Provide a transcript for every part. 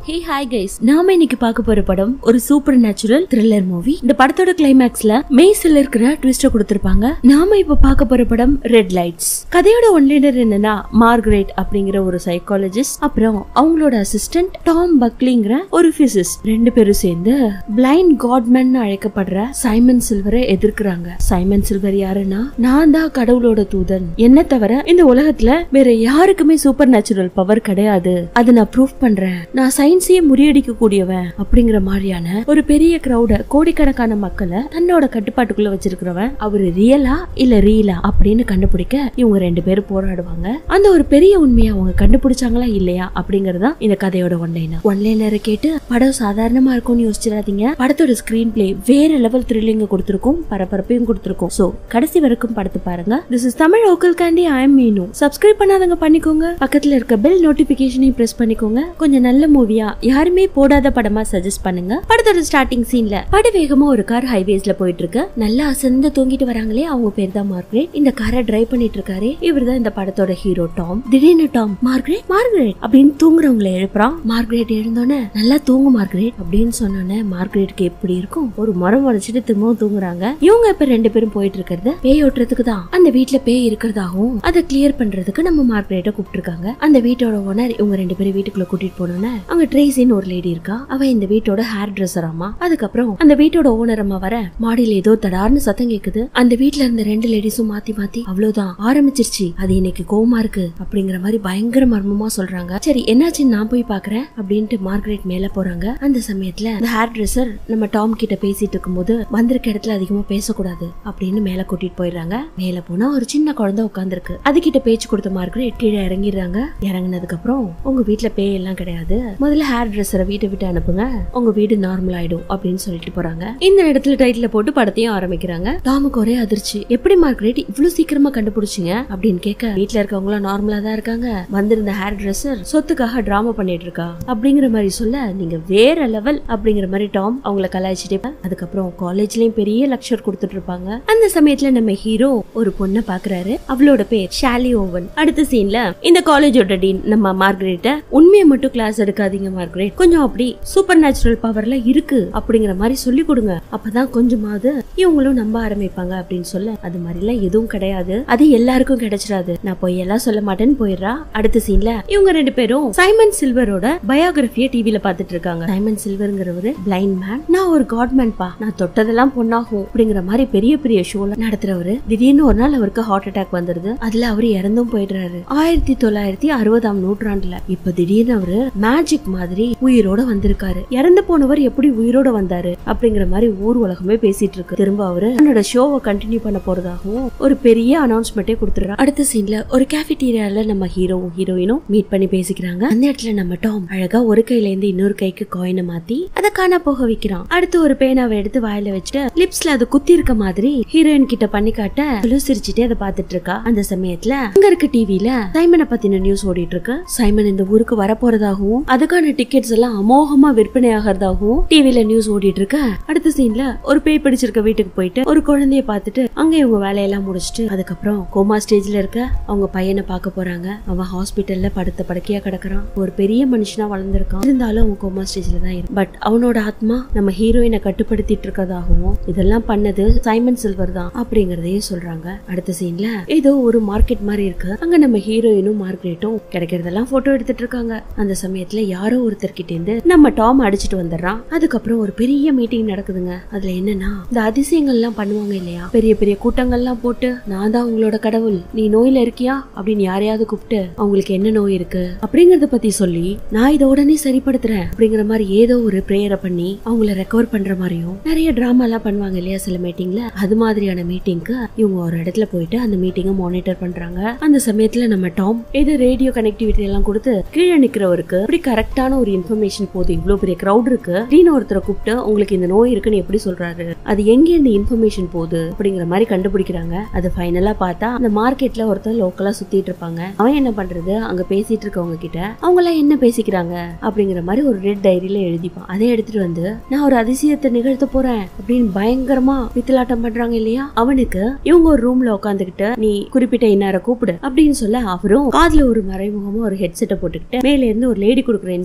Hey hi guys நாம இன்னைக்கு பார்க்க போற படம் ஒரு சூப்பர் நேச்சுரல் த்ரில்லர் மூவி இந்த படத்தோட கிளைமேக்ஸ்ல மெய்ஸ்ல இருக்கிற ட்விஸ்ட கொடுத்திருப்பாங்க நாம இப்ப பார்க்க போற படம் ரெட் லைட்ஸ் கதையோட ஒன்லைனர் என்னன்னா மார்கரெட் அப்படிங்கிற ஒரு சைக்காலஜிஸ்ட் அப்புறம் அவங்களோட அசிஸ்டன்ட் டாம் பக்லிங்கிற ஒரு பிசிஸ்ட் ரெண்டு பேரும் சேர்ந்து பிளைண்ட் காட்மேன் அழைக்கப்படுற சைமன் சில்வரை எதிர்க்கிறாங்க சைமன் சில்வர் யாருன்னா நான் தான் கடவுளோட தூதன் என்ன தவிர இந்த உலகத்துல வேற யாருக்குமே சூப்பர் நேச்சுரல் பவர் கிடையாது அதை நான் ப்ரூவ் பண்றேன் நான் சயின்ஸையே முறியடிக்க கூடியவன் அப்படிங்கிற மாதிரியான ஒரு பெரிய கிரௌட கோடிக்கணக்கான மக்களை தன்னோட கட்டுப்பாட்டுக்குள்ள வச்சிருக்கிறவன் அவரு ரியலா இல்ல ரீலா அப்படின்னு கண்டுபிடிக்க இவங்க ரெண்டு பேரும் போராடுவாங்க அந்த ஒரு பெரிய உண்மையை அவங்க கண்டுபிடிச்சாங்களா இல்லையா அப்படிங்கறதா இந்த கதையோட ஒன்லைனர் ஒன்லைனரை கேட்டு படம் சாதாரணமா இருக்கும்னு யோசிச்சிடாதீங்க படத்தோட ஸ்கிரீன் பிளே வேற லெவல் த்ரில்லிங்க கொடுத்திருக்கும் பரபரப்பையும் கொடுத்திருக்கும் சோ கடைசி வரைக்கும் படத்தை பாருங்க this is Tamil vocal candy I am Meenu subscribe பண்ணாதவங்க பண்ணிக்கோங்க பக்கத்துல இருக்க பெல் நோட்டிபிகேஷனையும் பிரஸ் பண்ணிக்கோங்க கொஞ்சம் நல்ல மூவியா யாருமே போடாத படமா சஜஸ்ட் பண்ணுங்க படத்தோட ஸ்டார்டிங் சீன்ல பட வேகமா ஒரு கார் ஹைவேஸ்ல போயிட்டு இருக்கு நல்லா அசந்து தூங்கிட்டு வராங்களே அவங்க பேர் தான் மார்க்ரெட் இந்த காரை டிரைவ் பண்ணிட்டு இருக்காரு இவர் தான் இந்த படத்தோட ஹீரோ டாம் திடீர்னு டாம் மார்க்ரெட் மார்க்ரெட் அப்படின்னு தூங்குறவங்கள எழுப்புறான் மார்க்ரெட் எழுந்தோன்னே நல்லா தூங்கு மார்க்ரெட் அப்படின்னு சொன்னோன்னே மார்க்ரெட்க்கு எப்படி இருக்கும் ஒரு மரம் உடைச்சிட்டு திரும்பவும் தூங்குறாங்க இவங்க இப்ப ரெண்டு பேரும் போயிட்டு இருக்கிறது பேய் ஓட்டுறதுக்கு தான் அந்த வீட்ல பேய் இருக்கிறதாகவும் அதை கிளியர் பண்றதுக்கு நம்ம மார்க்ரெட்ட கூப்பிட்டுருக்காங்க அந்த வீட்டோட ஓனர் இவங்க ரெண்டு பேரும் வீட்டுக்குள்ள கூட்டிட்டு போனோன்னே அங்க ட்ரேசின்னு ஒரு லேடி இருக்கா அவ இந்த வீட்டோட ஹேர் ட்ரெஸ்ஸர் அம்மா அதுக்கப்புறம் அந்த வீட்டோட ஓனர் அம்மா வர மாடியில ஏதோ தடார்னு சத்தம் கேக்குது அந்த வீட்ல இருந்த ரெண்டு லேடிஸும் மாத்தி மாத்தி அவ்வளவுதான் ஆரம்பிச்சிருச்சு அது இன்னைக்கு கோவமா இருக்கு அப்படிங்கிற மாதிரி பயங்கர மர்மமா சொல்றாங்க சரி என்னாச்சுன்னு நான் போய் பாக்குறேன் அப்படின்ட்டு மார்கரெட் மேல போறாங்க அந்த சமயத்துல அந்த ஹேர் ட்ரெஸ்ஸர் நம்ம டாம் கிட்ட பேசிட்டு இருக்கும்போது வந்திருக்க இடத்துல அதிகமா பேசக்கூடாது அப்படின்னு மேல கூட்டிட்டு போயிடுறாங்க மேல போனா ஒரு சின்ன குழந்தை உட்காந்துருக்கு அதுகிட்ட பேச்சு கொடுத்த மார்கரெட் கீழே இறங்கிடுறாங்க இறங்குனதுக்கு அப்புறம் உங்க வீட்ல பேய் எல்லாம் கிடையாது முதல்ல ஹேர் ட்ரெஸ்ஸரை வீட்டை விட்டு அனுப்புங்க உங்க வீடு நார்மல் ஆயிடும் அப்படின்னு சொல்லிட்டு போறாங்க இந்த இடத்துல டைட்டில போட்டு படத்தையும் ஆரம்பிக்கிறாங்க டாமுக்கு ஒரே அதிர்ச்சி எப்படி மார்கரெட் இவ்வளவு சீக்கிரமா கண்டுபிடிச்சிங்க அப்படின்னு கேட்க வீட்ல இருக்கவங்க நார்மலா தான் இருக்காங்க வந்திருந்த ஹேர் ட்ரெஸ்ஸர் சொத்துக்காக டிராமா பண்ணிட்டு இருக்கா அப்படிங்கிற மாதிரி சொல்ல நீங்க வேற லெவல் அப்படிங்கிற மாதிரி டாம் அவங்கள கலாய்ச்சிட்டே இருப்பாங்க. அதுக்கப்புறம் காலேஜ்லயும் பெரிய லெக்சர் கொடுத்துட்டு இருப்பாங்க அந்த சமயத்துல நம்ம ஹீரோ ஒரு பொண்ணை பாக்குறாரு அவளோட பேர் ஷாலி ஓவன் அடுத்த சீன்ல இந்த காலேஜோட டீன் நம்ம மார்கரெட்ட உண்மையை மட்டும் கிளாஸ் எடுக்காதீங்க மார்கரெட் கொஞ்சம் அப்படி சூப்பர் நேச்சுரல் பவர்ல இருக்கு அப்படிங்கிற மாதிரி சொல்லி கொடுங்க அப்பதான் கொஞ்சமாவது இவங்களும் நம்ப ஆரம்பிப்பாங்க அப்படின்னு சொல்ல அது மாதிரிலாம் எதுவும் கிடையாது அது எல்லாருக்கும் கிடைச்சிடாது நான் பொய்யெல்லாம் சொல்ல மாட்டேன்னு போயிடுறா அடுத்த சீன்ல இவங்க ரெண்டு பேரும் சைமன் சில்வரோட பயோகிராஃபிய டிவில பாத்துட்டு இருக்காங்க சைமன் சில்வர்ங்கிறவரு பிளைண்ட் மேன் நான் ஒரு காட்மேன் பா நான் தொட்டதெல்லாம் பொண்ணாகும் அப்படிங்கிற மாதிரி பெரிய பெரிய ஷோல நடத்துறவரு திடீர்னு ஒரு நாள் அவருக்கு ஹார்ட் அட்டாக் வந்துருது அதுல அவரு இறந்தும் போயிடுறாரு ஆயிரத்தி தொள்ளாயிரத்தி அறுபதாம் நூற்றாண்டுல இப்ப திடீர்னு அவரு மேஜிக் மாதிரி உயிரோட வந்திருக்காரு இறந்து போனவர் எப்படி உயிரோட வந்தாரு அப்படிங்கிற மாதிரி ஊர் உலகமே பேசிட்டு இருக்கு திரும்ப அவரு தன்னோட ஷோவை கண்டினியூ பண்ண போறதாகவும் ஒரு பெரிய அனௌன்ஸ்மெண்ட்டே கொடுத்துறாரு அடுத்த சீன்ல ஒரு கேஃபிட்டீரியால நம்ம ஹீரோவும் ஹீரோயினும் மீட் பண்ணி பேசிக்கிறாங்க அந்த இடத்துல நம்ம டாம் அழகா ஒரு கையில இருந்து இன்னொரு கைக்கு காயினை மாத்தி அதை காண போக வைக்கிறான் அடுத்து ஒரு பேனாவை எடுத்து வாயில வச்சுட்டு லிப்ஸ்ல அது குத்தி இருக்க மாதிரி ஹீரோயின் கிட்ட பண்ணி காட்ட அவளும் சிரிச்சுட்டே அதை பாத்துட்டு இருக்கா அந்த சமயத்துல அங்க இருக்க டிவில சைமனை பத்தின நியூஸ் ஓடிட்டு இருக்கு சைமன் இந்த ஊருக்கு வரப்போறதாகவும் அதுக்கான டிக்கெட்ஸ் எல்லாம் அமோகமா விற்பனை ஆகிறதாகவும் டிவில நியூஸ் ஓடிட்டு இருக்க அடுத்த சீன்ல ஒரு பேய் பிடிச்சிருக்க வீட்டுக்கு போயிட்டு ஒரு குழந்தைய பார்த்துட்டு அங்க இவங்க வேலையெல்லாம் முடிச்சிட்டு அதுக்கப்புறம் கோமா ஸ்டேஜ்ல இருக்க அவங்க பையனை பார்க்க போறாங்க அவன் ஹாஸ்பிட்டல்ல படுத்த படுக்கையா கிடக்குறான் ஒரு பெரிய மனுஷனா வளர்ந்துருக்கான் இருந்தாலும் அவன் கோமா ஸ்டேஜ்ல தான் இருக்கு பட் அவனோட ஆத்மா நம்ம ஹீரோயினை கட்டுப்படுத்திட்டு இருக்கதாகவும் இதெல்லாம் பண்ணது சைமன் சில்வர் தான் அப்படிங்கறதையும் சொல்றாங்க அடுத்த சீன்ல ஏதோ ஒரு மார்க்கெட் மாதிரி இருக்கு அங்க நம்ம ஹீரோயினும் மார்க்ரெட்டும் கிடைக்கிறதெல்லாம் போட்டோ எடுத்துட்டு இருக்காங்க அந்த சமயத்துல யாரோ ஒருத்தர் கிட்ட இருந்து நம்ம டாம் அடிச்சிட்டு வந்துடுறான் அதுக்கப்புறம் ஒரு பெரிய மீட்டிங் நடக்குதுங்க அதுல என்னன்னா இந்த அதிசயங்கள்லாம் பண்ணுவாங்க இல்லையா பெரிய பெரிய கூட்டங்கள்லாம் போட்டு நான் தான் உங்களோட கடவுள் நீ நோயில இருக்கியா அப்படின்னு யாரையாவது கூப்பிட்டு அவங்களுக்கு என்ன நோய் இருக்கு அப்படிங்கறத பத்தி சொல்லி நான் இதை உடனே சரிப்படுத்துறேன் அப்படிங்கிற மாதிரி ஏதோ ஒரு பிரேயரை பண்ணி அவங்கள ரெக்கவர் பண்ற மாதிரியும் நிறைய டிராமா எல்லாம் பண்ணுவாங்க இல்லையா சில மீட்டிங்ல அது மாதிரியான மீட்டிங்க்கு இவங்க ஒரு இடத்துல போயிட்டு அந்த மீட்டிங்கை மானிட்டர் பண்றாங்க அந்த சமயத்துல நம்ம டாம் ஏதோ ரேடியோ கனெக்டிவிட்டி எல்லாம் கொடுத்து கீழே நிக்கிறவருக்கு அப்படி கரெக்டான ஒரு இன்ஃபர்மேஷன் போகுது இவ்வளவு பெரிய கிரௌட் இருக்கு திடீர்னு ஒருத்தரை கூப்பிட்டு உங்களுக்கு இந்த நோய் இருக்குன்னு எப்படி சொல்றாரு அது எங்க இந்த இன்ஃபர்மேஷன் போகுது அப்படிங்கிற மாதிரி கண்டுபிடிக்கிறாங்க அது ஃபைனலா பார்த்தா அந்த மார்க்கெட்ல ஒருத்தர் லோக்கலா சுத்திட்டு இருப்பாங்க அவன் என்ன பண்றது அங்க பேசிட்டு இருக்கவங்க கிட்ட அவங்க எல்லாம் என்ன பேசிக்கிறாங்க அப்படிங்கிற மாதிரி ஒரு ரெட் டைரியில எழுதிப்பான் அதை எடுத்துட்டு வந்து நான் ஒரு அதிசயத்தை நிகழ்த்த போறேன் அப்படின்னு பயங்கரமா பித்தலாட்டம் பண்றாங்க இல்லையா அவனுக்கு இவங்க ஒரு ரூம்ல உட்காந்துக்கிட்டு நீ குறிப்பிட்ட இன்னார கூப்பிடு அப்படின்னு சொல்ல அவரும் காதுல ஒரு மறைமுகமா ஒரு ஹெட்செட்டை போட்டுக்கிட்டு மேல இருந்து ஒரு லேடி கொடுக்குற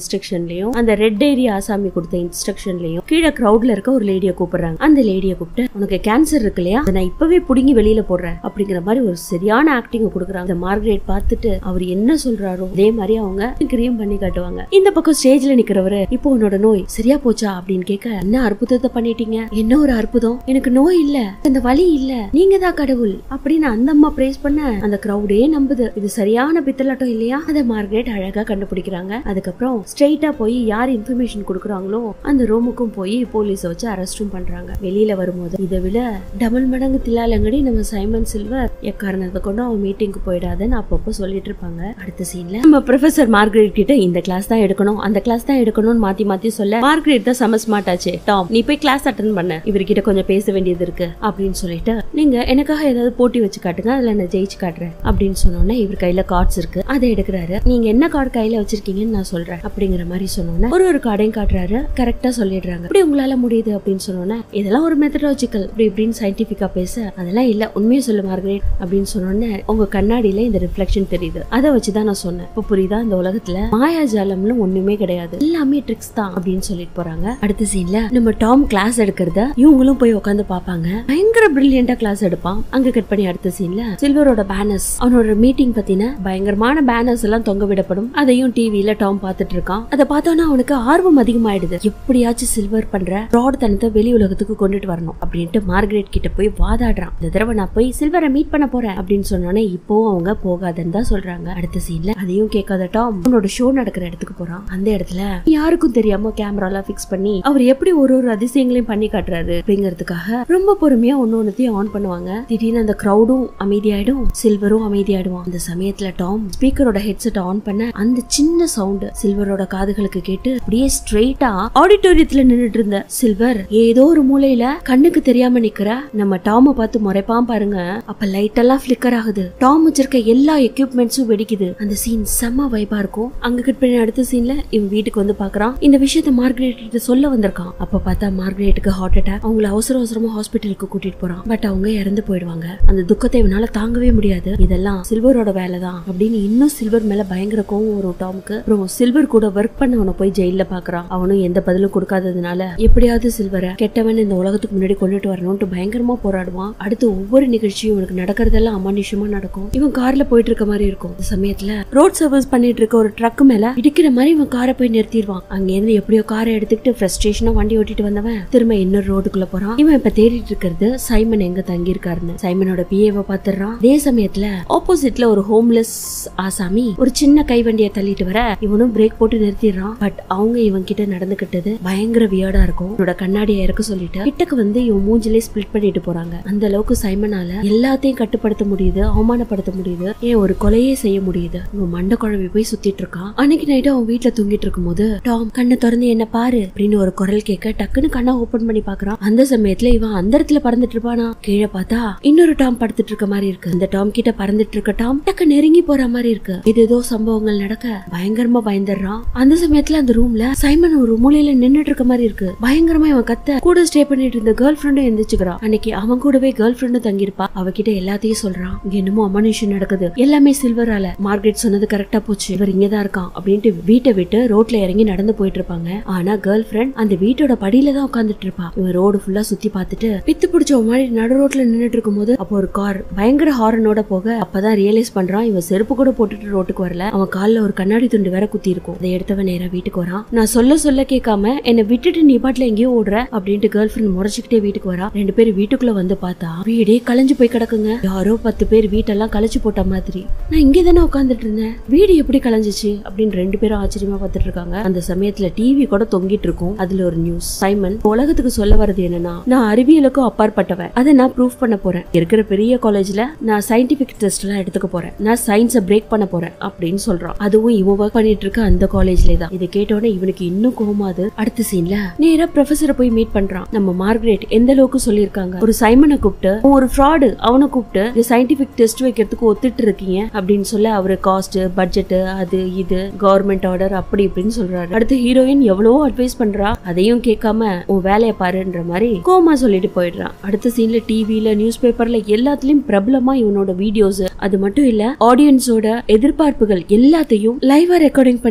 இன்ஸ்ட்ரக்ஷன்லயும் அந்த ரெட் ஏரியா ஆசாமி கொடுத்த இன்ஸ்ட்ரக்ஷன்லயும் கீழே கிரௌட்ல இருக்க ஒரு லேடிய கூப்பிடுறாங்க அந்த லேடிய கூப்பிட்டு உனக்கு கேன்சர் இருக்கு இல்லையா அதை நான் இப்பவே புடுங்கி வெளியில போடுறேன் அப்படிங்கிற மாதிரி ஒரு சரியான ஆக்டிங் கொடுக்குறாங்க அந்த மார்கரெட் பார்த்துட்டு அவர் என்ன சொல்றாரோ அதே மாதிரி அவங்க கிரீம் பண்ணி காட்டுவாங்க இந்த பக்கம் ஸ்டேஜ்ல நிக்கிறவரு இப்போ உன்னோட நோய் சரியா போச்சா அப்படின்னு கேட்க என்ன அற்புதத்தை பண்ணிட்டீங்க என்ன ஒரு அற்புதம் எனக்கு நோய் இல்ல அந்த வலி இல்ல நீங்க தான் கடவுள் அப்படின்னு அந்த அம்மா பிரேஸ் பண்ண அந்த கிரௌடே நம்புது இது சரியான பித்தலாட்டம் இல்லையா அதை மார்கரெட் அழகா கண்டுபிடிக்கிறாங்க அதுக்கப்புறம் ஸ்ட்ரெயிட்டா போய் யார் இன்ஃபர்மேஷன் கொடுக்குறாங்களோ அந்த ரூமுக்கும் போய் போலீஸ வச்சு அரெஸ்டும் பண்றாங்க வெளியில வரும்போது இதை விட டபுள் மடங்கு தில்லாலங்கடி நம்ம சைமன் சில்வர் எக்காரணத்தை கொண்டு அவன் மீட்டிங்க்கு போயிடாதுன்னு அப்பப்போ சொல்லிட்டு இருப்பாங்க அடுத்த சீன்ல நம்ம ப்ரொஃபசர் மார்கரெட் கிட்ட இந்த கிளாஸ் தான் எடுக்கணும் அந்த கிளாஸ் தான் எடுக்கணும்னு மாத்தி மாத்தி சொல்ல மார்கரெட் தான் செம ஸ்மார்ட் ஆச்சு டாம் நீ போய் கிளாஸ் அட்டன் பண்ண இவர்கிட்ட கொஞ்சம் பேச வேண்டியது இருக்கு அப்படின்னு சொல்லிட்டு நீங்க எனக்காக ஏதாவது போட்டி வச்சு காட்டுங்க அதுல நான் ஜெயிச்சு காட்டுறேன் அப்படின்னு சொன்னோன்னே இவர் கையில கார்ட்ஸ் இருக்கு அதை எடுக்கிறாரு நீங்க என்ன கார்டு கையில வச்சிருக்கீங்கன்னு நான் சொல்றேன் அப்படிங்கிற மாதிரி சொன்னோன்னே ஒரு ஒரு கார்டையும் காட்டுறாரு கரெக்டா சொல்லிடுறாங்க இப்படி உங்களால முடியுது அப்படின்னு சொன்னோன்னே இதெல்லாம் ஒரு மெத்தடாலஜிக்கல் இப்படி இப்படின்னு சயின்டிபிக்கா பேச அதெல்லாம் இல்ல உண்மையை சொல்லு மார்கரெட் அப்படின்னு சொன்னோன்னே உங்க கண்ணாடியில இந்த ரிஃப்ளெக்ஷன் தெரியுது அதை வச்சுதான் நான் சொன்னேன் இப்ப புரியுதா இந்த உலகத்துல மாயாஜாலம்னு ஒண்ணுமே கிடையாது எல்லாமே ட்ரிக்ஸ் தான் அப்படின்னு சொல்லிட்டு போறாங்க அடுத்த சீன்ல நம்ம டாம் கிளாஸ் எடுக்கிறத இவங்களும் போய் உட்காந்து பாப்பாங்க பயங்கர பிரில்லியண்டா கிளாஸ் எடுப்பான் அங்க கட் பண்ணி அடுத்த சீன்ல சில்வரோட பேனர்ஸ் அவனோட மீட்டிங் பத்தின பயங்கரமான பேனர்ஸ் எல்லாம் தொங்க விடப்படும் அதையும் டிவில டாம் பார்த்துட்டு இருக்கான் அதை பார்த்தோன்னா அவனுக்கு ஆர்வம் அதிகமாயிடுது எப்படியாச்சும் சில்வர் பண்ற ஃப்ராட் தனத்தை வெளி உலகத்துக்கு கொண்டுட்டு வரணும் அப்படின்ட்டு மார்கரெட் கிட்ட போய் வாதாடுறான் இந்த தடவை நான் போய் சில்வரை மீட் பண்ண போறேன் அப்படின்னு சொன்னோன்னே இப்போ அவங்க போகாதுன்னு தான் சொல்றாங்க அடுத்த சீன்ல அதையும் கேட்காத டாம் அவனோட ஷோ நடக்கிற இடத்துக்கு போறான் அந்த இடத்துல யாருக்கும் தெரியாம கேமரா எல்லாம் பிக்ஸ் பண்ணி அவர் எப்படி ஒரு ஒரு அதிசயங்களையும் பண்ணி காட்டுறாரு அப்படிங்கிறதுக்காக ரொம்ப பொறுமையா ஒன்னு ஒன்னத்தையும் ஆன் பண்ணுவாங்க திடீர்னு அந்த கிரௌடும் அமைதியாயிடும் சில்வரும் அமைதியாயிடுவான் அந்த சமயத்துல டாம் ஸ்பீக்கரோட ஹெட்செட் ஆன் பண்ண அந்த சின்ன சவுண்ட் சில்வரோட காதுகளுக்கு கேட்டு அப்படியே ஸ்ட்ரெயிட்டா ஆடிட்டோரியத்துல நின்னுட்டு இருந்த சில்வர் ஏதோ ஒரு மூலையில கண்ணுக்கு தெரியாம நிக்கிற நம்ம டாம பார்த்து முறைப்பான் பாருங்க அப்ப லைட் எல்லாம் பிளிக்கர் ஆகுது டாம் வச்சிருக்க எல்லா எக்யூப்மெண்ட்ஸும் வெடிக்குது அந்த சீன் செம்ம வைபா இருக்கும் அங்க கட் பண்ணி அடுத்த சீன்ல இவன் வீட்டுக்கு வந்து பாக்குறான் இந்த விஷயத்த மார்கரெட் கிட்ட சொல்ல வந்திருக்கான் அப்ப பார்த்தா மார்கரெட்டுக்கு ஹார்ட் அட்டாக் அவங்கள அவசர அவசரமா ஹாஸ்பிட்டலுக்கு கூட்டிட்டு போறான் பட் அவங்க இறந்து போயிடுவாங்க அந்த துக்கத்தை இவனால தாங்கவே முடியாது இதெல்லாம் சில்வரோட வேலை தான் அப்படின்னு இன்னும் சில்வர் மேல பயங்கர கோவம் வரும் டாமுக்கு அப்புறம் சில்வர் கூட ஒர்க் பண்ணவனை போய் ஜெயில பாக்குறான் அவனும் எந்த பதிலும் கொடுக்காததுனால எப்படியாவது சில்வரை கெட்டவன் இந்த உலகத்துக்கு முன்னாடி கொண்டுட்டு வரணும்ட்டு பயங்கரமா போராடுவான் அடுத்து ஒவ்வொரு நிகழ்ச்சியும் இவனுக்கு நடக்கிறதெல்லாம் அமானுஷமா நடக்கும் இவன் கார்ல போயிட்டு இருக்க மாதிரி இருக்கும் இந்த சமயத்துல ரோட் சர்வீஸ் பண்ணிட்டு இருக்க ஒரு ட்ரக் மேல இடிக்கிற மாதிரி இவன் காரை போய் நிறுத்திடுவான் அங்க இருந்து எப்படியோ காரை எடுத்துக்கிட்டு ஃப்ரஸ்ட்ரேஷனா வண்டி ஓட்டிட்டு வந்தவன் திரும்ப இன்னொரு ரோடுக்குள்ள போறான் இவன் இப்ப தேடிட்டு இருக்கிறது சைமன் எங்க தங்கி இருக்காருன்னு சைமனோட பிஏவை பாத்துறான் அதே சமயத்துல ஆப்போசிட்ல ஒரு ஹோம்லெஸ் ஆசாமி ஒரு சின்ன கைவண்டியை தள்ளிட்டு வர இவனும் பிரேக் போட்டு நிறுத்திடுறான் பட் அவங்க இவன் கிட்ட நடந்துகிட்டது பயங்கர வியர்டா இருக்கும் இவனோட கண்ணாடியை இறக்க சொல்லிட்டு கிட்டக்கு வந்து இவன் மூஞ்சிலே ஸ்பிளிட் பண்ணிட்டு போறாங்க அந்த அளவுக்கு சைமனால எல்லாத்தையும் கட்டுப்படுத்த முடியுது அவமானப்படுத்த முடியுது ஏன் ஒரு கொலையே செய்ய முடியுது இவன் மண்டை குழம்பி போய் சுத்திட்டு இருக்கான் அன்னைக்கு நைட்டு அவன் வீட்டுல தூங்கிட்டு இருக்கும்போது டாம் கண்ணை திறந்து என்ன பாரு அப்படின்னு ஒரு குரல் கேட்க டக்குன்னு கண்ணை ஓபன் பண்ணி பாக்குறான் அந்த சமயத்துல இவன் அந்த இடத்துல பறந்துட்டு இருப்பானா கீழே பார்த்தா இன்னொரு டாம் படுத்துட்டு இருக்க மாதிரி இருக்கு அந்த டாம் கிட்ட பறந்துட்டு இருக்க டாம் டக்கு நெருங்கி போற மாதிரி இருக்கு இது ஏதோ சம்பவங்கள் நடக்க பயங்கரமா பயந்துடுறான் அந்த சமயத்துல அந்த ரூம்ல சைமன் ஒரு மூலையில நின்னுட்டு இருக்க மாதிரி இருக்கு பயங்கரமா இவன் கத்த கூட ஸ்டே பண்ணிட்டு இருந்த கேர்ள் ஃப்ரெண்டும் எந்திரிச்சுக்கிறான் அன்னைக்கு அவன் கூடவே கேர்ள் ஃப்ரெண்டும் தங்கியிருப்பா அவகிட்ட எல்லாத்தையும் சொல்றான் இங்க என்னமோ அமனுஷன் நடக்குது எல்லாமே சில்வரால மார்கரெட் சொன்னது கரெக்டா போச்சு இவர் இங்கதான் இருக்கான் அப்படின்ட்டு வீட்டை விட்டு ரோட்ல இறங்கி நடந்து போயிட்டு இருப்பாங்க ஆனா கேர்ள் ஃப்ரெண்ட் அந்த வீட்டோட படியில தான் உட்காந்துட்டு இருப்பா இவன் ரோடு ஃபுல்லா சுத்தி பார்த்துட்டு பித்து பிடிச்ச மாதிரி நடு ரோட்ல நின்னுட்டு இருக்கும்போது அப்போ ஒரு கார் பயங்கர ஹாரனோட போக அப்பதான் ரியலைஸ் பண்றான் இவன் செருப்பு கூட போட்டுட்டு ரோட்டுக்கு வரல அவன் கால்ல ஒரு கண்ணாடி துண்டு வேற குத்தி இருக்கும் அதை எடுத்தவன் நேரா வீட்டுக்கு வரான் நான் சொல்ல சொல்ல கேட்காம என்னை விட்டுட்டு நீ பாட்டுல எங்கேயோ ஓடுற அப்படின்ட்டு கேர்ள் ஃப்ரெண்ட் முறைச்சுக்கிட்டே வீட்டுக்கு வரா ரெண்டு பேரும் வீட்டுக்குள்ள வந்து பார்த்தா வீடே கலைஞ்சு போய் கிடக்குங்க யாரோ பத்து பேர் வீட்டெல்லாம் கலைச்சு போட்ட மாதிரி நான் இங்கே தானே உட்காந்துட்டு இருந்தேன் வீடு எப்படி கலைஞ்சிச்சு அப்படின்னு ரெண்டு பேரும் ஆச்சரியமா பார்த்துட்டு இருக்காங்க அந்த சமயத்துல டிவி கூட தொங்கிட்டு இருக்கும் அதுல ஒரு நியூஸ் சைமன் உலகத்துக்கு சொல்ல வர்றது என்னன்னா நான் அறிவியலுக்கும் அப்பாற்பட்டவன் அதை நான் ப்ரூவ் பண்ண போறேன் இருக்கிற பெரிய காலேஜ்ல நான் சயின்டிபிக் டெஸ்ட் எல்லாம் எடுத்துக்க போறேன் நான் சயின்ஸை பிரேக் பண்ண போறேன் அப்படின்னு சொல்றான் அதுவும் இவன் ஒர்க் பண்ணிட்டு இருக்க அந்த காலேஜ்ல தான் இதை கேட்டோடனே இவனுக்கு இன்னும் கோமாது அடுத்த சீன்ல நேரா ப்ரொஃபஸரை போய் மீட் பண்றான் நம்ம மார்கரெட் எந்த அளவுக்கு சொல்லியிருக்காங்க ஒரு சைமனை கூப்பிட்டு "அவன் ஒரு ஃப்ராடு அவனை கூப்பிட்டு இந்த சயின்டிபிக் டெஸ்ட் வைக்கிறதுக்கு ஒத்துட்டு இருக்கீங்க அப்படின்னு சொல்ல அவரு காஸ்ட் பட்ஜெட் அது இது கவர்மெண்ட் ஆர்டர் அப்படி இப்படின்னு சொல்றாரு அடுத்து ஹீரோயின் எவ்வளவோ அட்வைஸ் பண்றா அதையும் கேட்காம உன் வேலையை பாருன்ற மாதிரி கோமா சொல்லிட்டு போயிடுறான் அடுத்த சீன்ல டிவில நியூஸ் பேப்பர்ல எல்லாத்துலயும் பிரபலமா இவனோட வீடியோஸ் அது மட்டும் இல்ல ஆடியன்ஸோட எதிர்பார்ப்புகள் எல்லாத்தையும் லைவா ரெக்கார்டிங் பண்ணி ஸ்ட்ரீம்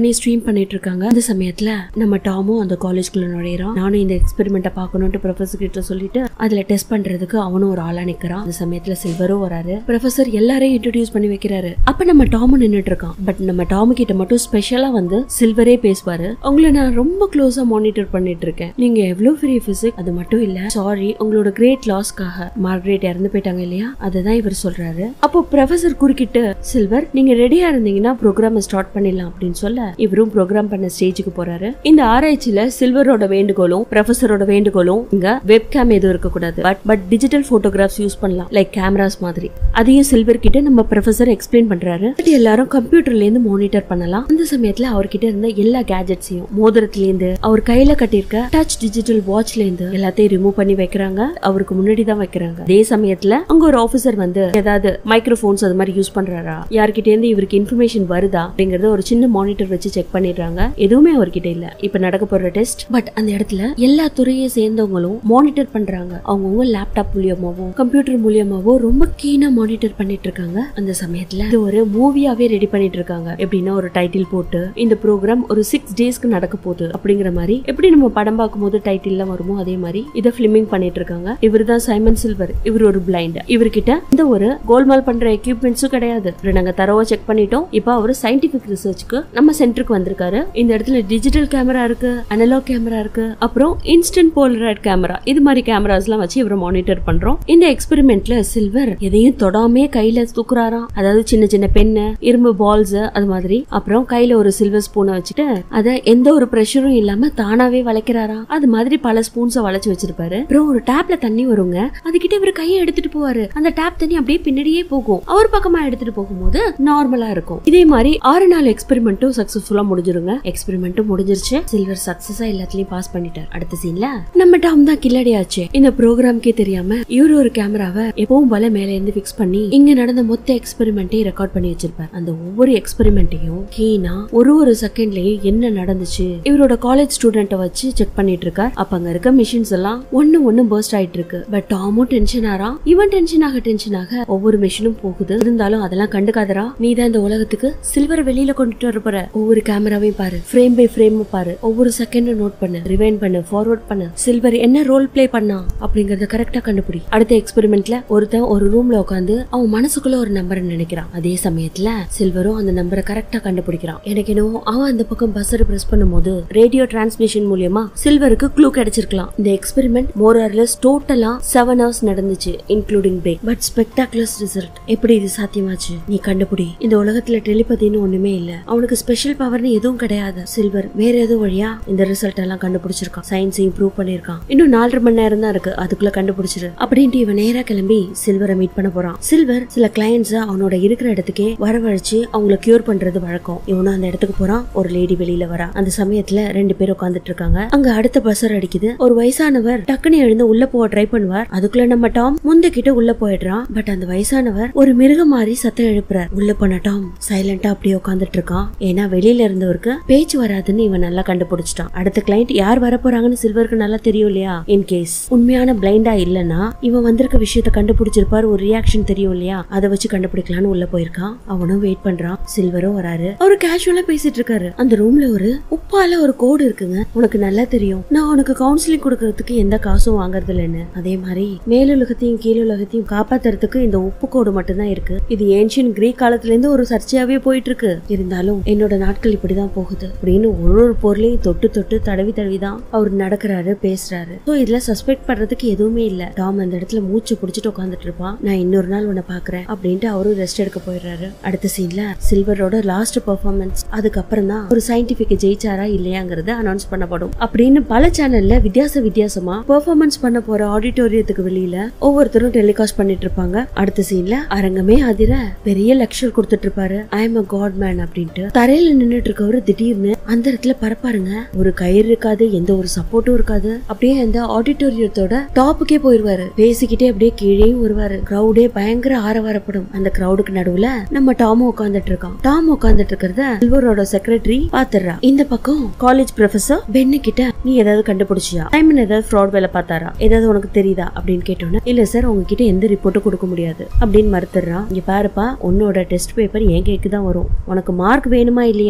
பண்ணிட்டு இருக்காங்க அந்த சமயத்துல நம்ம டாமும் அந்த காலேஜ்குள்ள நுழையிறான் நானும் இந்த எக்ஸ்பெரிமெண்ட்டை பார்க்கணும்ட்டு ப்ரொஃபசர் கிட்ட சொல்லிட்டு அதுல டெஸ்ட் பண்றதுக்கு அவனும் ஒரு ஆளா நிக்கிறான் அந்த சமயத்துல சில்வரும் வராரு ப்ரொஃபசர் எல்லாரையும் இன்ட்ரடியூஸ் பண்ணி வைக்கிறாரு அப்ப நம்ம டாமும் நின்னுட்டு இருக்கான் பட் நம்ம டாமு கிட்ட மட்டும் ஸ்பெஷலா வந்து சில்வரே பேசுவாரு உங்களை நான் ரொம்ப க்ளோஸா மானிட்டர் பண்ணிட்டு இருக்கேன் நீங்க எவ்வளவு பெரிய பிசிக் அது மட்டும் இல்ல சாரி உங்களோட கிரேட் லாஸ்க்காக மார்க்ரேட் இறந்து போயிட்டாங்க இல்லையா அதுதான் இவர் சொல்றாரு அப்போ ப்ரொஃபசர் குறுக்கிட்டு சில்வர் நீங்க ரெடியா இருந்தீங்கன்னா ப்ரோக்ராம் ஸ்டார்ட் பண்ணிடலாம் அப்படின்னு சொல்ல இவரும் ப்ரோக்ராம் பண்ண ஸ்டேஜுக்கு போறாரு இந்த ஆராய்ச்சியில சில்வரோட வேண்டுகோளும் ப்ரொஃபசரோட வேண்டுகோளும் இங்க வெப் கேம் எதுவும் இருக்கக்கூடாது but but digital photographs use பண்ணலாம் லைக் கேமராஸ் மாதிரி அதையும் சில்வர் கிட்ட நம்ம ப்ரொஃபசர் எக்ஸ்பிளைன் பண்றாரு பட் எல்லாரும் கம்ப்யூட்டர்ல இருந்து மானிட்டர் பண்ணலாம் அந்த சமயத்துல அவர்கிட்ட இருந்த எல்லா கேஜெட்ஸையும் மோதிரத்துல இருந்து அவர் கையில கட்டியிருக்க டச் டிஜிட்டல் வாட்ச்ல இருந்து எல்லாத்தையும் ரிமூவ் பண்ணி வைக்கிறாங்க அவருக்கு முன்னாடி தான் வைக்கிறாங்க அதே சமயத்துல அங்க ஒரு ஆபீசர் வந்து ஏதாவது மைக்ரோஃபோன்ஸ் அது மாதிரி யூஸ் பண்றாரா யார்கிட்ட இருந்து இவருக்கு இன்ஃபர்மேஷன் வருதா அப்படிங்கறத ஒரு சின்ன மானிட்டர் வச்சு செக் பண்ணிடுறாங்க எதுவுமே அவர்கிட்ட இல்ல இப்ப நடக்க போற டெஸ்ட் பட் அந்த இடத்துல எல்லா துறையை சேர்ந்தவங்களும் மானிட்டர் பண்றாங்க அவங்கவுங்க லேப்டாப் மூலியமாவும் கம்ப்யூட்டர் மூலியமாவும் ரொம்ப கீனா மானிட்டர் பண்ணிட்டு இருக்காங்க அந்த சமயத்துல இது ஒரு மூவியாவே ரெடி பண்ணிட்டு இருக்காங்க எப்படின்னா ஒரு டைட்டில் போட்டு இந்த ப்ரோக்ராம் ஒரு சிக்ஸ் டேஸ்க்கு நடக்க போகுது அப்படிங்கிற மாதிரி எப்படி நம்ம படம் பார்க்கும்போது டைட்டில்லாம் வருமோ அதே மாதிரி இதை ஃபிலிமிங் பண்ணிட்டு இருக்காங்க இவர் தான் சைமன் சில்வர் இவர் ஒரு பிளைண்ட் இவர்கிட்ட இந்த ஒரு கோல்மால் பண்ற எக்யூப்மெண்ட்ஸும் கிடையாது இவரை நாங்க தரவா செக் பண்ணிட்டோம் இப்போ அவர் சயின்டிபிக் ரிசர்ச்க்கு நம்ம சென்டருக்கு வந்திருக்காரு இந்த இடத்துல டிஜிட்டல் கேமரா இருக்கு அனலாக் கேமரா இருக்கு அப்புறம் இன்ஸ்டன்ட் போலரைட் கேமரா இது மாதிரி கேமராஸ் எல்லாம் வச்சு இவரை மானிட்டர் பண்றோம் இந்த எக்ஸ்பெரிமெண்ட்ல சில்வர் எதையும் தொடாமே கையில தூக்குறாராம் அதாவது சின்ன சின்ன பென்னு இரும்பு பால்ஸ் அது மாதிரி அப்புறம் கையில ஒரு சில்வர் ஸ்பூனை வச்சுட்டு அத எந்த ஒரு ப்ரெஷரும் இல்லாம தானாவே வளைக்கிறாராம் அது மாதிரி பல ஸ்பூன்ஸ வளைச்சு வச்சிருப்பாரு அப்புறம் ஒரு டேப்ல தண்ணி வருங்க அதுகிட்ட இவர் கையை எடுத்துட்டு போவாரு அந்த டேப் தண்ணி அப்படியே பின்னாடியே போகும் அவர் பக்கமா எடுத்துட்டு போகும்போது நார்மலா இருக்கும் இதே மாதிரி ஆறு நாள் எக்ஸ்பெரிமெண்ட்டும் சக்சஸ்ஃபுல்லா முடிஞ்சிருங்க எக்ஸ்பெரிமெண்ட்டும் முடிஞ்சிருச்சு சில்வர் சக்சஸா எல்லாத்துலயும் பாஸ் பண்ணிட்டார் அடுத்த சீன்ல நம்ம டாம் தான் கில்லடியாச்சு இந்த ப்ரோக்ராம்க்கே தெரியாம இவரு ஒரு கேமராவை எப்பவும் போல மேல இருந்து பிக்ஸ் பண்ணி இங்க நடந்த மொத்த எக்ஸ்பெரிமெண்ட்டையும் ரெக்கார்ட் பண்ணி வச்சிருப்பார் அந்த ஒவ்வொரு எக்ஸ்பெரிமெண்ட்டையும் கீனா ஒரு ஒரு செகண்ட்லயே என்ன நடந்துச்சு இவரோட காலேஜ் ஸ்டூடெண்ட்டை வச்சு செக் பண்ணிட்டு இருக்கார் அப்ப அங்க இருக்க மிஷின்ஸ் எல்லாம் ஒண்ணு ஒண்ணு பர்ஸ்ட் ஆயிட்டு இருக்கு பட் டாமும் டென்ஷன் ஆறான் இவன் டென்ஷன் ஆக டென்ஷன் ஆக ஒவ்வொரு மிஷினும் போகுது இருந்தாலும் அதெல்லாம் கண்டுக்காதரா நீ தான் இந்த உலகத்துக்கு சில்வர் வெளியில கொண்டுட்டு வர போற ஒவ்வொரு கேமராவையும் பாரு ஃப்ரேம் பை ஃப்ரேம் பாரு ஒவ்வொரு செகண்டும் நோட் பண்ணு ரிவைன் பண்ணு ஃபார்வர்ட் பண்ணு சில்வர் என்ன ரோல் ப்ளே பண்ணா அப்படிங்கறத கரெக்டா கண்டுபிடி அடுத்த எக்ஸ்பெரிமெண்ட்ல ஒருத்தன் ஒரு ரூம்ல உட்காந்து அவன் மனசுக்குள்ள ஒரு நம்பரை நினைக்கிறான் அதே சமயத்துல சில்வரும் அந்த நம்பரை கரெக்டா கண்டுபிடிக்கிறான் எனக்கு என்னவோ அவன் அந்த பக்கம் பஸ்ஸர் பிரஸ் பண்ணும்போது ரேடியோ டிரான்ஸ்மிஷன் மூலியமா சில்வருக்கு க்ளூ கிடைச்சிருக்கலாம் இந்த எக்ஸ்பெரிமெண்ட் மோர் ஆர்லெஸ் டோட்டலா செவன் ஹவர்ஸ் நடந்துச்சு including break but spectaculars result எப்படி இது சாத்தியமாச்சு நீ கண்டுபிடி இந்த உலகத்துல டெலிபதின்னு ஒண்ணுமே இல்ல அவனுக்கு ஸ்பெஷல் பவர்னு எதுவும் கிடையாது சில்வர் வேற ஏதோ வழியா இந்த ரிசல்ட் எல்லாம் கண்டுபிடிச்சிருக்கான் சயின்ஸையும் ப்ரூவ் பண்ணிருக்கான் இன்னும் நாலரை மணி நேரம் தான் இருக்கு அதுக்குள்ள கண்டுபிடிச்சிரு அப்படின்ட்டு இவன் நேரா கிளம்பி சில்வரை மீட் பண்ண போறான் சில்வர் சில கிளையன்ஸ் அவனோட இருக்கிற இடத்துக்கே வரவழைச்சு அவங்கள கியூர் பண்றது வழக்கம் இவனும் அந்த இடத்துக்கு போறான் ஒரு லேடி வெளியில வரா அந்த சமயத்துல ரெண்டு பேர் உட்காந்துட்டு இருக்காங்க அங்க அடுத்த பஸ்ஸர் அடிக்குது ஒரு வயசானவர் டக்குனு எழுந்து உள்ள போக ட்ரை பண்ணுவார் அதுக்குள்ள நம்ம டாம் முந்திக்கிட்டு உள்ள போயிடுறான் பட் அந்த வயசானவர் ஒரு மிருகம் மாதிரி சத்தம் எழுப்புறார் உள்ள போன டாம் சைலண்டா அப்படியே உட்காந்துட்டு இருக்கான் ஏன்னா வெளியில இருந்தவருக்கு பேச்சு வராதுன்னு இவன் நல்லா கண்டுபிடிச்சிட்டான் அடுத்த கிளைண்ட் யார் வர போறாங்கன்னு சில்வருக்கு நல்லா தெரியும் இல்லையா இன் கேஸ் உண்மையான பிளைண்டா இல்லனா இவன் வந்திருக்க விஷயத்த கண்டுபிடிச்சிருப்பாரு ஒரு ரியாக்ஷன் தெரியும் இல்லையா அதை வச்சு கண்டுபிடிக்கலாம்னு உள்ள போயிருக்கான் அவனும் வெயிட் பண்றான் சில்வரும் வராரு அவரு கேஷுவலா பேசிட்டு இருக்காரு அந்த ரூம்ல ஒரு உப்பால ஒரு கோடு இருக்குங்க உனக்கு நல்லா தெரியும் நான் உனக்கு கவுன்சிலிங் கொடுக்கறதுக்கு எந்த காசும் வாங்குறது இல்லைன்னு அதே மாதிரி மேலுலகத்தையும் கீழுலகத்தையும் காப்பாத்துறதுக்கு இந்த உப்பு கோடு மட்டும்தான் இருக்கு இது ஏன்ஷியன் கிரீக் காலத்துல இருந்து ஒரு சர்ச்சையாவே போயிட்டு இருக்கு இருந்தாலும் என்னோட நாட்கள் இப்படிதான் போகுது அப்படின்னு ஒரு ஒரு பொருளையும் தொட்டு தொட்டு தடவி தடவி தான் அவர் நடக்கிறாரு பேசுறாரு சோ இதுல சஸ்பெக்ட் பண்றதுக்கு எதுவுமே இல்ல டாம் அந்த இடத்துல மூச்சு புடிச்சிட்டு உட்காந்துட்டு இருப்பான் நான் இன்னொரு நாள் உன்னை பாக்குறேன் அப்படின்ட்டு அவரும் ரெஸ்ட் எடுக்க போயிடுறாரு அடுத்த சீன்ல சில்வரோட லாஸ்ட் பெர்ஃபார்மன்ஸ் அதுக்கப்புறம் தான் ஒரு சயின்டிபிக் ஜெயிச்சாரா இல்லையாங்கிறது அனௌன்ஸ் பண்ணப்படும் அப்படின்னு பல சேனல்ல வித்தியாச வித்தியாசமா பெர்ஃபார்மன்ஸ் பண்ண போற ஆடிட்டோரியத்துக்கு வெளியில ஒவ்வொருத்தரும் டெலிகாஸ்ட் பண்ணிட்டு இருப்பாங்க அடுத்த சீன்ல அரங்கமே அதிர பெரிய லெக்சர் கொடுத்துட்டு இருப்பாரு I am a godman அப்படின்ட்டு தரையில நின்னுட்டு இருக்கவரு திடீர்னு அந்த இடத்துல பரப்பாருங்க ஒரு கயிறு இருக்காது எந்த ஒரு சப்போர்ட்டும் இருக்காது அப்படியே அந்த ஆடிட்டோரியத்தோட டாப்புக்கே போயிருவாரு பேசிக்கிட்டே அப்படியே கீழேயும் வருவாரு கிரௌடே பயங்கர ஆரவாரப்படும் அந்த கிரௌடுக்கு நடுவுல நம்ம டாமும் உட்காந்துட்டு இருக்கான் டாம் உட்காந்துட்டு இருக்கிறத சில்வரோட செக்ரட்டரி பாத்துறா இந்த பக்கம் காலேஜ் ப்ரொஃபசர் பென்னு கிட்ட நீ ஏதாவது கண்டுபிடிச்சியா சைமன் ஏதாவது ஃப்ராட் வேலை பார்த்தாரா ஏதாவது உனக்கு தெரியுதா அப்படின்னு கேட்டோன்னே இல்ல சார் உங்ககிட்ட எந்த ரிப்போர்ட்டும் கொடுக்க முடியாது அப்படின்னு மறுத்துறான் இங்க பாருப்பா உன்னோட டெஸ்ட் பேப்பர் என் கேக்கு தான் வரும் உனக்கு மார்க் வேணுமா இல்லையா அங்க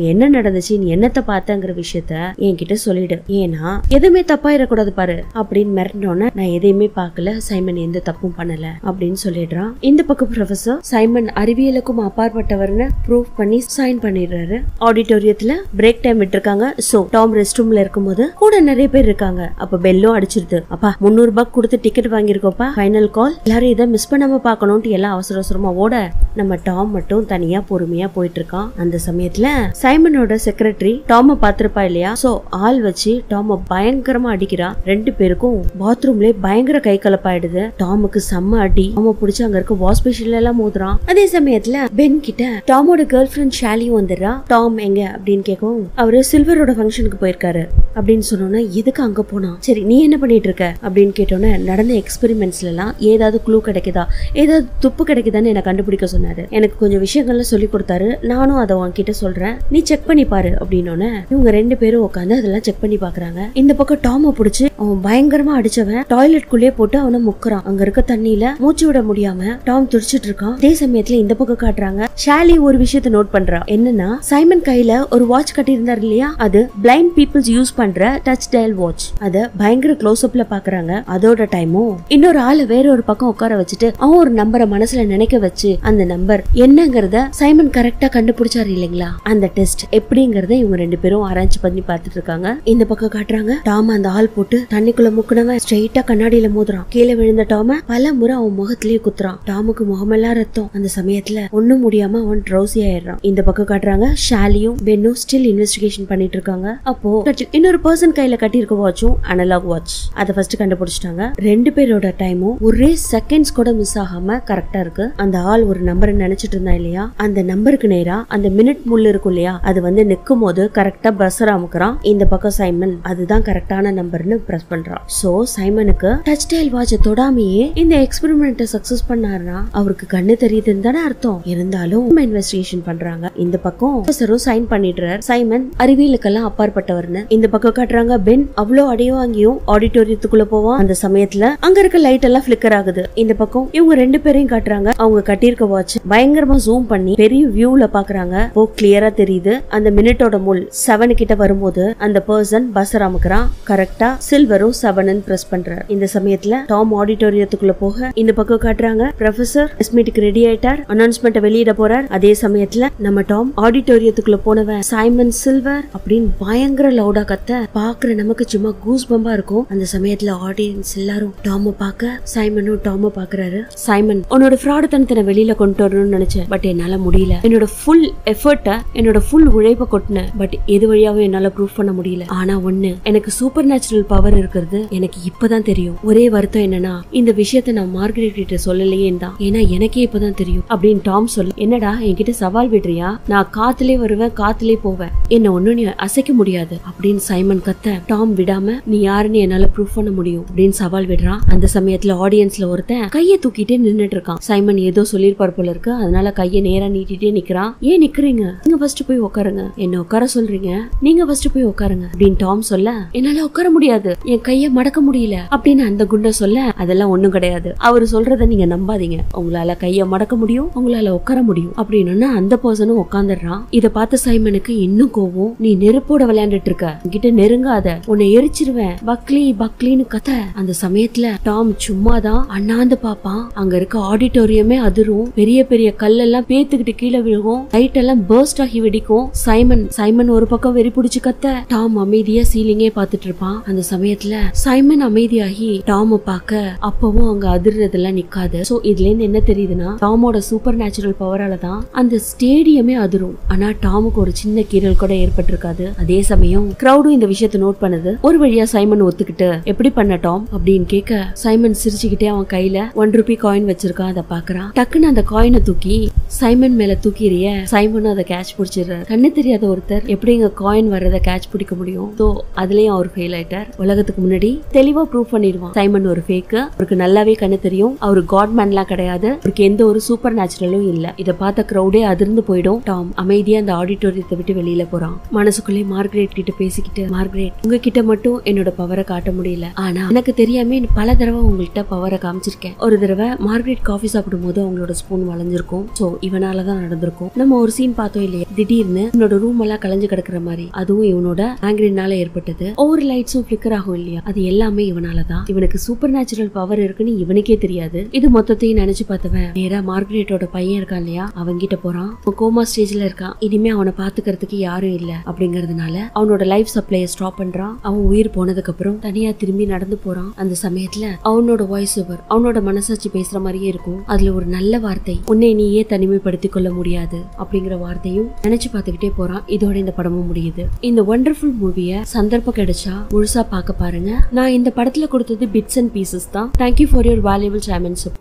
என்ன நடந்துச்சு நீ என்னத்த பார்த்தங்கிற விஷயத்த என்கிட்ட சொல்லிடு ஏன்னா எதுவுமே தப்பாயிடக்கூடாது பாரு அப்படின்னு மிரட்டினோன்னே நான் எதையுமே பார்க்கல சைமன் எந்த தப்பும் பண்ணல அப்படின்னு சொல்லிடுறான் இந்த பக்கம் ப்ரொஃபசர் சைமன் அறிவியலுக்கும் அப்பாற்பட்டவர்னு ப்ரூவ் பண்ணி சைன் பண்ணிடுறாரு ஆடிட்டோரியத்துல பிரேக் டைம் விட்டுருக்காங்க சோ டாம் ரெஸ்ட் ரூம்ல இருக்கும்போது கூட நிறைய பேர் இருக்காங்க அப்ப பெல்லும் அடிச்சிருது அப்பா முந்நூறு ரூபாய் கொடுத்து டிக்கெட் வாங்கியிருக்கோப்பா ஃபைனல் கால் எல்லாரும் இதை மிஸ் பண்ணாம பார்க்கணும்ட்டு எல்லாம் அவசர அவசரமா ஓட நம்ம டாம் மட்டும் தனியா பொறுமையா போயிட்டு இருக்கான் அந்த சமயத்துல சைமனோட செக்ரட்டரி டாம பாத்திருப்பா இல்லையா சோ ஆள் வச்சு டாம பயங்கரமா அடிக்கிறான் ரெண்டு பேருக்கும் பாத்ரூம்லயே பயங்கர கை கலப்பாயிடுது டாமுக்கு செம்ம அடி டாம புடிச்சு அங்க இருக்க வாஷ் பேஷன்ல எல்லாம் மோதுறான் அதே சமயத்துல பென் கிட்ட டாமோட கேர்ள் ஃபிரெண்ட் ஷாலியும் வந்துடுறா டாம் எங்க அப்படின்னு கேட்கவும் அவரு சில்வரோட ஃபங்க்ஷனுக்கு போயிருக்காரு அப்படின்னு சொன்னோன்னா எதுக்கு அங்க போனா சரி நீ என்ன பண்ணிட்டு இருக்க அப்படின்னு கேட்டோன்னே நடந்த எக்ஸ்பெரிமெண்ட்ஸ்ல எல்லாம் ஏதாவது க்ளூ கிடைக்குதா ஏதாவது துப்பு கிடைக்குதான்னு என்ன கண்டுபிடிக்க சொன்னாரு எனக்கு கொஞ்சம் விஷயங்கள்லாம் சொல்லி கொடுத்தாரு நானும் அதை உன்கிட்ட சொல்றேன் நீ செக் பண்ணி பாரு அப்படின்னோன்னே இவங்க ரெண்டு பேரும் உட்காந்து அதெல்லாம் செக் பண்ணி பாக்குறாங்க இந்த பக்கம் டாம புடிச்சு அவன் பயங்கரமா அடிச்சவன் டாய்லெட் குள்ளே போட்டு அவனை முக்குறான் அங்க இருக்க தண்ணியில மூச்சு விட முடியாம டாம் துடிச்சிட்டு இருக்கான் அதே சமயத்துல இந்த பக்கம் காட்டுறாங்க ஷாலி ஒரு விஷயத்தை நோட் பண்றா என்னன்னா சைமன் கையில ஒரு வாட்ச் கட்டியிருந்தாரு இல்லையா அது பிளைண்ட் பீப்புள்ஸ் யூஸ் பண்ற டச் டயல் வாட்ச் அத பயங்கர க்ளோஸ் அப்ல பாக்குறாங்க அதோட டைமும் இன்னொரு ஆளை வேற ஒரு பக்கம் உட்கார வச்சுட்டு அவன் ஒரு நம்பரை மனசுல நினைக்க வச்சு அந்த நம்பர் என்னங்கறத சைமன் கரெக்டா கண்டுபிடிச்சாரு இல்லைங்களா அந்த டெஸ்ட் எப்படிங்கறத இவங்க ரெண்டு பேரும் ஆராய்ச்சி பண்ணி பார்த்துட்டு இருக்காங்க இந்த பக்கம் காட்டுறாங்க டாம அந்த ஆள் போட்டு தண்ணிக்குள்ள முக்கினவன் ஸ்ட்ரெயிட்டா கண்ணாடியில மோதுறான் கீழே விழுந்த டாம பல முறை அவன் முகத்திலேயே குத்துறான் டாமுக்கு முகமெல்லாம் ரத்தம் அந்த சமயத்துல ஒண்ணும் முடியாம அவன் ட்ரௌசி ஆயிடுறான் இந்த பக்கம் காட்டுறாங்க ஷாலியும் பென்னும் ஸ்டில் இன்வெஸ்டிகேஷன் பண்ணிட்டு இருக்காங்க அப்போ கட்டி- இன்னொரு பர்சன் கையில கட்டியிருக்க வாட்சும் அனலாக் வாட்ச் அதை ஃபர்ஸ்ட் கண்டுபிடிச்சிட்டாங்க ரெண்டு பேரோட டைமும் ஒரே செகண்ட்ஸ் கூட மிஸ் ஆகாம கரெக்டா இருக்கு அந்த ஆள் ஒரு நம்பரை நினைச்சிட்டு இருந்தா இல்லையா அந்த நம்பருக்கு நேரா அந்த மினிட் முள் இருக்கும் இல்லையா அது வந்து நிக்கும் போது கரெக்டா பிரஷர் அமுக்குறான் இந்த பக்கம் சைமன் அதுதான் கரெக்டான நம்பர்னு பிரஸ் பண்றான் சோ சைமனுக்கு டச் டெயில் வாட்ச தொடாமையே இந்த எக்ஸ்பெரிமெண்ட்டை சக்சஸ் பண்ணாருன்னா அவருக்கு கண்ணு தெரியுதுன்னு தானே அர்த்தம் இருந்தாலும் இன்வெஸ்டிகேஷன் பண்றாங்க இந்த பக்கம் ப்ரொஃபஸரும் சைன் பண்ணிடுறார் சைமன் அறிவியலுக்கெல்லாம் அப்பாற்பட்டவர்னு இந்த பக்கம் காட்டுறாங்க பென் அவ்வளோ அடையும் அங்கேயும் ஆடிட்டோரியத்துக்குள்ள போவான் அந்த சமயத்துல அங்க இருக்க லைட் எல்லாம் பிளிக்கர் ஆகுது இந்த பக்கம் இவங்க ரெண்டு பேரையும் காட்டுறாங்க அவங்க கட்டியிருக்க வாட்ச் பயங்கரமா ஜூம் பண்ணி பெரிய வியூல பாக்குறாங்க ஓ கிளியரா தெரியுது அந்த மினிட்டோட முள் செவன் கிட்ட வரும்போது அந்த பர்சன் பஸ்ஸர் அமுக்குறான் கரெக்டா சில்வரும் செவன் பிரஸ் பண்றார் இந்த சமயத்துல டாம் ஆடிட்டோரியத்துக்குள்ள போக இந்த பக்கம் காட்டுறாங்க ப்ரொஃபசர் மீட்டுக்கு ரெடி ஆயிட்டார் அனௌன்ஸ்மெண்ட் வெளியிட போறார் அதே சமயத்துல நம்ம டாம் ஆடிட்டோரியத்துக்குள்ள போனவன் சைமன் சில்வர் அப்படின்னு பயங்கர லவுடா கத்த பாக்குற நமக்கு சும்மா கூஸ் பம்பா இருக்கும் அந்த சமயத்துல ஆடியன்ஸ் எல்லாரும் டாம பார்க்க சைமனும் டாம பாக்குறாரு சைமன் உன்னோட ஃப்ராடு தனத்தை வெளியில கொண்டு வரணும்னு நினைச்சேன் பட் என்னால முடியல என்னோட ஃபுல் எஃபர்ட்டை என்னோட ஃபுல் உழைப்ப கொட்டினேன் பட் எது வழியாவும் என்னால ப்ரூவ் பண்ண முடியல ஆனா ஒண்ணு எனக்கு சூப்பர் நேச்சுரல் பவர் இருக்கிறது எனக்கு இப்பதான் தெரியும் ஒரே வருத்தம் என்னன்னா இந்த விஷயத்த நான் மார்கரெட் கிட்ட சொல்லலையே தான் ஏன்னா எனக்கே இப்பதான் தெரியும் அப்படின்னு டாம் சொல்ல என்னடா என்கிட்ட சவால் விடுறியா நான் காத்துலே வருவேன் காத்துலே போவேன் என்ன ஒண்ணும் நீ அசைக்க முடியாது அப்படின்னு சைமன் கத்த டாம் விடாம நீ யாருன்னு என்னால ப்ரூவ் பண்ண முடியும் அப்படின்னு சவால் விடுறான் அந்த சமயத்துல ஆடியன்ஸ்ல ஒருத்தன் கையை தூக்கிட்டே நின்னுட்டு இருக்கான் சைமன் ஏதோ சொல்லிருப்பார் போல இருக்கு அதனால கையை நேரா நீட்டிட்டே நிக்கிறான் ஏன் நிக்கிறீங்க நீங்க ஃபர்ஸ்ட் போய் உட்காருங்க என்ன உட்கார சொல்றீங்க நீங்க ஃபர்ஸ்ட் போய் உட்காருங்க அப்படின்னு டாம் சொல்ல என்னால உட்கார முடியாது என் கையை மடக்க முடியல அப்படின்னு அந்த குண்ட சொல்ல அதெல்லாம் ஒண்ணும் கிடையாது அவர் சொல்றத நீங்க நம்பாதீங்க உங்களால கைய மடக்க முடியும் உங்களால உட்கார முடியும் அப்படின்னு அந்த பர்சனும் உட்காந்துடுறான் இத பார்த்த சைமனுக்கு இன்னும் கோவம் நீ நெருப்போட விளையாண்டுட்டு இருக்க கிட்ட நெருங்காத உன்னை எரிச்சிருவேன் பக்லி பக்லின்னு கத்த அந்த சமயத்துல டாம் சும்மாதான் அண்ணாந்து பாப்பான் அங்க இருக்க ஆடிட்டோரியமே அதிரும் பெரிய பெரிய கல்லெல்லாம் பேத்துக்கிட்டு கீழே விழுகும் லைட் எல்லாம் பர்ஸ்ட் ஆகி வெடிக்கும் சைமன் சைமன் ஒரு பக்கம் வெறி பிடிச்சு கத்த டாம் அமைதியா சீலிங்கே பார்த்துட்டு இருப்பான் அந்த சமயத்துல சைமன் அமைதியாகி டாம பார்க்க அப்பவும் அங்க அதிர்றதெல்லாம் நிக்காது சோ இதுல இருந்து என்ன தெரியுதுன்னா டாமோட சூப்பர் நேச்சுரல் பவரால தான் அந்த ஸ்டேடியமே அதிரும் ஆனா டாமுக்கு ஒரு சின்ன கீறல் கூட ஏற்பட்டிருக்காது அதே சமயம் கிரௌடும் இந்த விஷயத்தை நோட் பண்ணுது ஒரு வழியா சைமன் ஒத்துக்கிட்டு எப்படி பண்ண டாம் அப்படின்னு கேட்க சைமன் சிரிச்சுக்கிட்டே அவன் கையில ஒன் ருபி காயின் வச்சிருக்கான் அதை பாக்குறான் டக்குன்னு அந்த காயினை தூக்கி சைமன் மேல தூக்கிறிய சைமனும் அதை கேட்ச் பிடிச்சிடுறாரு கண்ணு தெரியாத ஒருத்தர் எப்படி இங்க காயின் வர்றதை கேட்ச் பிடிக்க முடியும் சோ அதுலயும் அவர் ஃபெயில் ஆயிட்டார் உலகத்துக்கு முன்னாடி தெளிவா ப்ரூவ் பண்ணிடுவான் சைமன் ஒரு ஃபேக் அவருக்கு நல்லாவே கண்ணு தெரியும் அவரு காட் மேன்லாம் கிடையாது அவருக்கு எந்த ஒரு சூப்பர் நேச்சுரலும் இல்ல இத பார்த்த கிரௌடே அதிர்ந்து போயிடும் டாம் அமைதியா அந்த ஆடிட்டோரியத்தை விட்டு வெளியில போறான் மனசுக்குள்ளே மார்கரெட் கிட்ட பேசிக்கிட்டு மார்கரெட் உங்ககிட்ட மட்டும் என்னோட பவரை காட்ட முடியல ஆனா எனக்கு தெரியாம பல தடவை உங்கள்கிட்ட பவரை காமிச்சிருக்கேன் ஒரு தடவை மார்கரெட் காஃபி சாப்பிடும் போது அவங்களோட ஸ்பூன் வளைஞ்சிருக்கும் சோ இவனாலதான் நடந்திருக்கும் நம்ம ஒரு சீன் பார்த்தோம் இல்லையா திடீர்னு இவனோட ரூம் எல்லாம் கலைஞ்சு கிடக்குற மாதிரி அதுவும் இவனோட ஆங்கிரினால ஏற்பட்டது ஒவ்வொரு லைட்ஸும் பிளிக்கர் ஆகும் இல்லையா அது எல்லாமே இவனாலதான் இவனுக்கு சூப்பர் நேச்சுரல் பவர் இருக்குன்னு இவனுக்கே தெரியாது இது மொத்தத்தையும் நினைச்சு பார்த்தவன் நேரா மார்கரேட்டோட பையன் இருக்கான் இல்லையா அவன் கிட்ட போறான் அவன் கோமா ஸ்டேஜ்ல இருக்கான் இனிமே அவனை பாத்துக்கிறதுக்கு யாரும் இல்ல அப்படிங்கறதுனால அவனோட லைஃப் சப்ளைய ஸ்டாப் பண்றான் அவன் உயிர் போனதுக்கு அப்புறம் தனியா திரும்பி நடந்து போறான் அந்த சமயத்துல அவனோட வாய்ஸ் ஓவர் அவனோட மனசாட்சி பேசுற மாதிரியே இருக்கும் அதுல ஒரு நல்ல வார்த்தை உன்னை நீயே தனிமைப்படுத்திக் கொள்ள முடியாது அப்படிங்கிற வார்த்தையும் நினைச்சு பார்த்துக்கிட்டே போறான் இதோட இந்த படமும் முடியுது இந்த ஒண்டர்ஃபுல் மூவிய சந்தர்ப்பம் கிடைச்சா முழுசா பார்க்க பாருங்க நான் இந்த படத்துல கொடுத்தது பிட்ஸ் அண்ட் பீசஸ் தான் thank you for your valuable time and